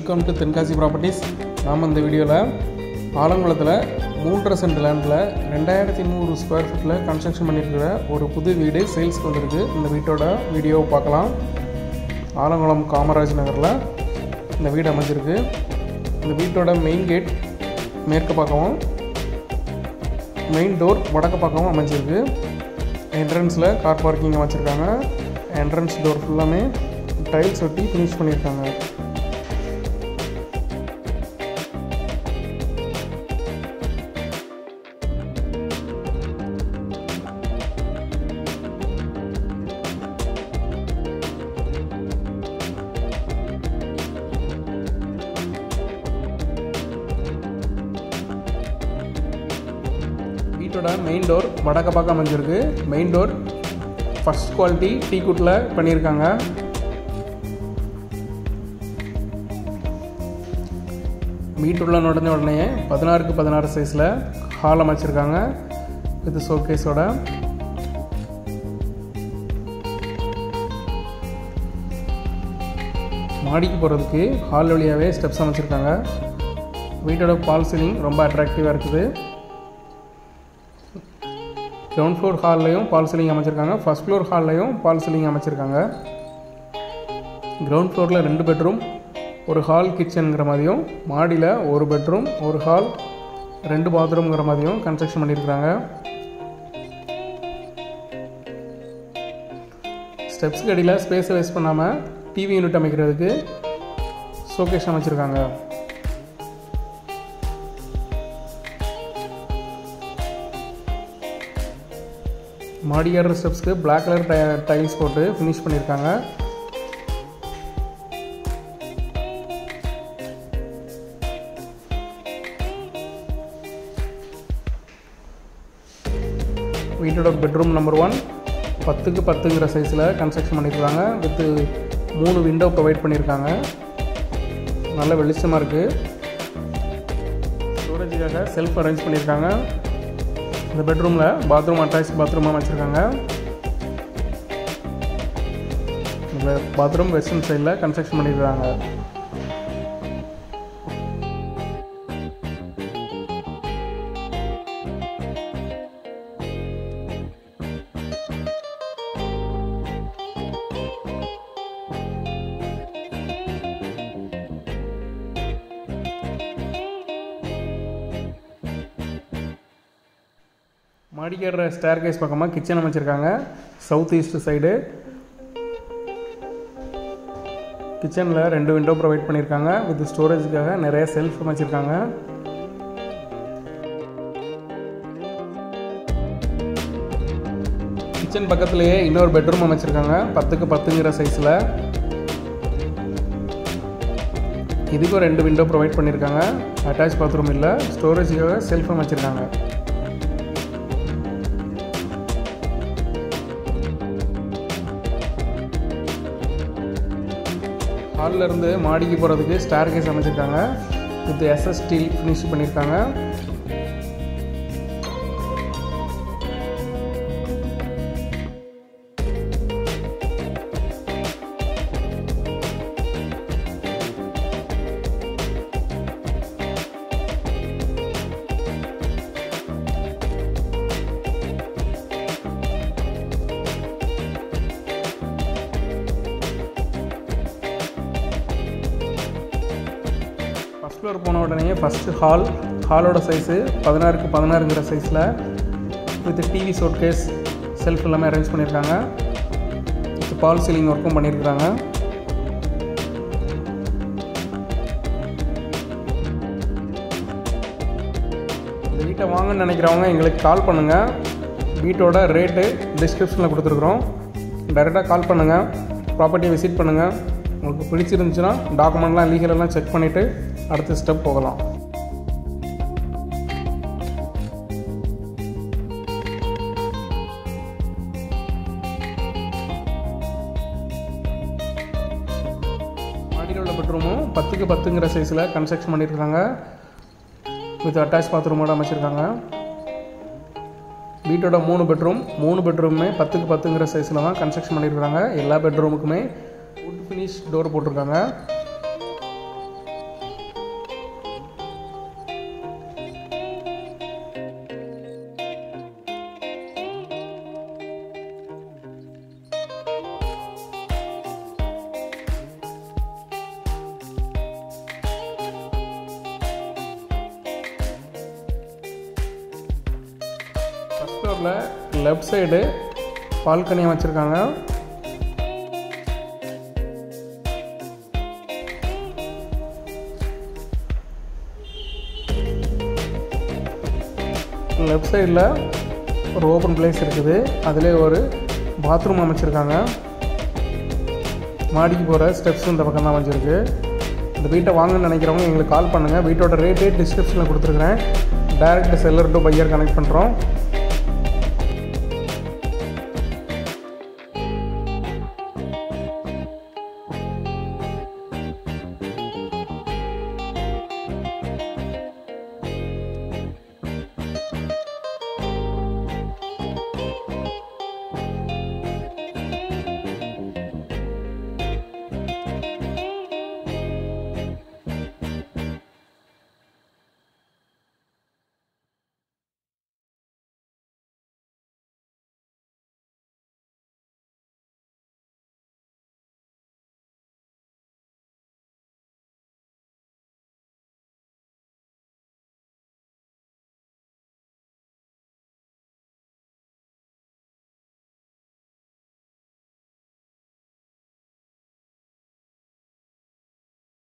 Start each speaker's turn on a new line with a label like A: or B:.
A: welcome to Tenkasi properties நாம் இந்த வீடியோவில் ஆலங்குளத்தில் மூன்றரை சென்ட் லேண்டில் ரெண்டாயிரத்தி நூறு ஸ்கொயர் ஃபீட்டில் கன்ஸ்ட்ரக்ஷன் பண்ணியிருக்கிற ஒரு புது வீடு சேல்ஸ்க்கு வந்திருக்கு இந்த வீட்டோட வீடியோவை பார்க்கலாம் ஆலங்குளம் காமராஜ் நகரில் இந்த வீடு அமைஞ்சிருக்கு இந்த வீட்டோட மெயின் கேட் மேற்கு பக்கமும் மெயின் டோர் வடக்கு பக்கமும் அமைஞ்சிருக்கு என்ட்ரன்ஸில் கார் பார்க்கிங் அமைச்சிருக்காங்க என்ட்ரன்ஸ் டோர் ஃபுல்லாமே டைல்ஸ் ஒட்டி ஃபினிஷ் பண்ணியிருக்காங்க வீட்டோட மெயின் டோர் வடக்க பக்கம் அமைஞ்சிருக்கு மெயின் டோர் ஃபஸ்ட் குவாலிட்டி டீ குட்டில் பண்ணியிருக்காங்க வீட்டுள்ள நுழைஞ்ச உடனே பதினாறுக்கு பதினாறு சைஸில் ஹால் அமைச்சிருக்காங்க வித் ஷோகேஸோட மாடிக்கு போகிறதுக்கு ஹால் வழியாகவே ஸ்டெப்ஸ் அமைச்சிருக்காங்க வீட்டோட பால் சீலிங் ரொம்ப அட்ராக்டிவாக இருக்குது கிரவுண்ட் ஃப்ளோர் ஹால்லையும் பால் சீலிங் அமைச்சிருக்காங்க ஃபஸ்ட் ஃப்ளோர் ஹால்லையும் பால் சீலிங் அமைச்சிருக்காங்க கிரவுண்ட் ஃப்ளோரில் ரெண்டு பெட்ரூம் ஒரு ஹால் கிச்சனுங்கிற மாதிரியும் மாடியில் ஒரு பெட்ரூம் ஒரு ஹால் ரெண்டு பாத்ரூம்ங்கிற மாதிரியும் கன்ஸ்ட்ரக்ஷன் பண்ணியிருக்கிறாங்க ஸ்டெப்ஸுக்கு அடியில் ஸ்பேஸை வேஸ்ட் பண்ணாமல் டிவி யூனிட் அமைக்கிறதுக்கு ஷோகேஸ் அமைச்சிருக்காங்க மாடி ஏறுற ஸ்டெப்ஸ்க்கு பிளாக் கலர் டை டைல்ஸ் போட்டு ஃபினிஷ் பண்ணியிருக்காங்க வீட்டோட பெட்ரூம் நம்பர் ஒன் பத்துக்கு பத்துங்கிற சைஸில் கன்ஸ்ட்ரக்ஷன் பண்ணியிருக்காங்க வித்து மூணு விண்டோ ப்ரொவைட் பண்ணியிருக்காங்க நல்ல வெளிச்சமாக இருக்குது ஸ்டோரேஜுக்காக செல்ஃப் அரேஞ்ச் பண்ணியிருக்காங்க இந்த பெட்ரூமில் பாத்ரூம் அட்டாச் பாத்ரூமாக வச்சுருக்காங்க இந்த பாத்ரூம் வெஸ்டர்ன் சைடில் கன்ஸ்ட்ரக்ஷன் பண்ணியிருக்காங்க மாடிக்கேற ஸ்டேர் கேஸ் பக்கமாக கிச்சன் அமைச்சிருக்காங்க சவுத் ஈஸ்ட் சைடு கிச்சனில் ரெண்டு விண்டோ ப்ரொவைட் பண்ணியிருக்காங்க வித் ஸ்டோரேஜுக்காக நிறைய செல்ஃப் அமைச்சிருக்காங்க கிச்சன் பக்கத்துலேயே இன்னொரு பெட்ரூம் அமைச்சிருக்காங்க பத்துக்கு பத்துங்கிற சைஸில் இதுக்கும் ரெண்டு விண்டோ ப்ரொவைட் பண்ணியிருக்காங்க அட்டாச் பாத்ரூம் இல்லை ஸ்டோரேஜுக்காக செல்ஃப் அமைச்சிருக்காங்க ஹாலில் இருந்து மாடிக்கு போகிறதுக்கு ஸ்டார் கேஸ் அமைச்சிருக்காங்க வித் எஸ்எஸ் ஸ்டீல் ஃபினிஷ் பண்ணியிருக்காங்க ஃபஸ்ட் ஃப்ளோர் போன உடனே ஃபஸ்ட்டு ஹால் ஹாலோட சைஸு பதினாறுக்கு பதினாறுங்கிற சைஸில் with TV showcase shelf எல்லாமே அரேஞ்ச் பண்ணியிருக்காங்க வித் பால் சீலிங் ஒர்க்கும் பண்ணியிருக்காங்க இந்த வீட்டை வாங்கன்னு நினைக்கிறவங்க எங்களுக்கு கால் பண்ணுங்கள் வீட்டோட ரேட்டு டிஸ்கிரிப்ஷனில் கொடுத்துருக்குறோம் டைரெக்டாக கால் பண்ணுங்கள் ப்ராப்பர்ட்டியை விசிட் பண்ணுங்கள் உங்களுக்கு பிடிச்சிருந்துச்சுன்னா டாக்குமெண்ட்லாம் லீகலெல்லாம் செக் பண்ணிவிட்டு அடுத்த ஸ்டெப் போகலாம் மாடியில் உள்ள பெட்ரூமும் பத்துக்கு பத்துங்கிற சைஸில் கன்ஸ்ட்ரக்ஷன் பண்ணியிருக்காங்க வித் அட்டாச் பாத்ரூமோட அமைச்சிருக்காங்க வீட்டோட மூணு பெட்ரூம் மூணு பெட்ரூமுமே பத்துக்கு பத்துங்கிற சைஸில் தான் கன்ஸ்ட்ரக்ஷன் பண்ணியிருக்காங்க எல்லா பெட்ரூமுக்குமே வுட் ஃபினிஷ் டோர் போட்டிருக்காங்க ஃப்ளோரில் லெஃப்ட் சைடு பால்கனியாக வச்சுருக்காங்க லெஃப்ட் சைடில் ஒரு ஓப்பன் பிளேஸ் இருக்குது அதிலே ஒரு பாத்ரூம் அமைச்சிருக்காங்க மாடிக்கு போகிற ஸ்டெப்ஸ் இந்த பக்கம் தான் அமைஞ்சிருக்கு இந்த வீட்டை வாங்கணும்னு நினைக்கிறவங்க எங்களுக்கு கால் பண்ணுங்கள் வீட்டோட ரேட்டே டிஸ்கிரிப்ஷனில் கொடுத்துருக்குறேன் direct seller to buyer connect பண்ணுறோம்